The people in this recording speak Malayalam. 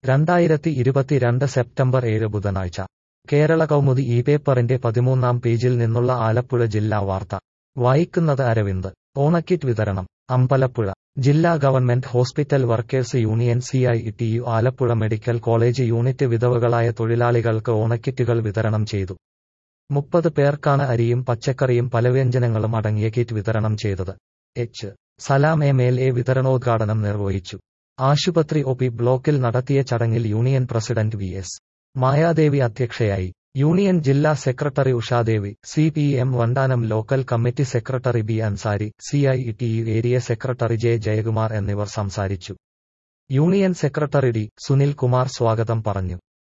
രണ്ടായിരത്തി ഇരുപത്തിരണ്ട് സെപ്റ്റംബർ ഏഴ് ബുധനാഴ്ച കേരള കൗമുദി ഈ പേപ്പറിന്റെ പതിമൂന്നാം പേജിൽ നിന്നുള്ള ആലപ്പുഴ ജില്ലാ വാർത്ത വായിക്കുന്നത് അരവിന്ദ് ഓണക്കിറ്റ് വിതരണം അമ്പലപ്പുഴ ജില്ലാ government hospital workers union C I T U Alappuzha medical college unit വിധവകളായ തൊഴിലാളികൾക്ക് ഓണക്കിറ്റുകൾ വിതരണം ചെയ്തു മുപ്പത് പേർക്കാണ് അരിയും പച്ചക്കറിയും പലവ്യഞ്ജനങ്ങളും അടങ്ങിയ കിറ്റ് വിതരണം ചെയ്തത് H Salam M L A വിതരണോദ്ഘാടനം നിർവഹിച്ചു ആശുപത്രി ഒ പി ബ്ലോക്കിൽ നടത്തിയ ചടങ്ങിൽ union president V S Mayadevi അധ്യക്ഷയായി യൂണിയൻ ജില്ലാ secretary Ushadevi C P M Vandanam local committee secretary B Ansari C I T U area secretary J Jayakumar എന്നിവർ സംസാരിച്ചു union secretary D Sunil Kumar സ്വാഗതം പറഞ്ഞു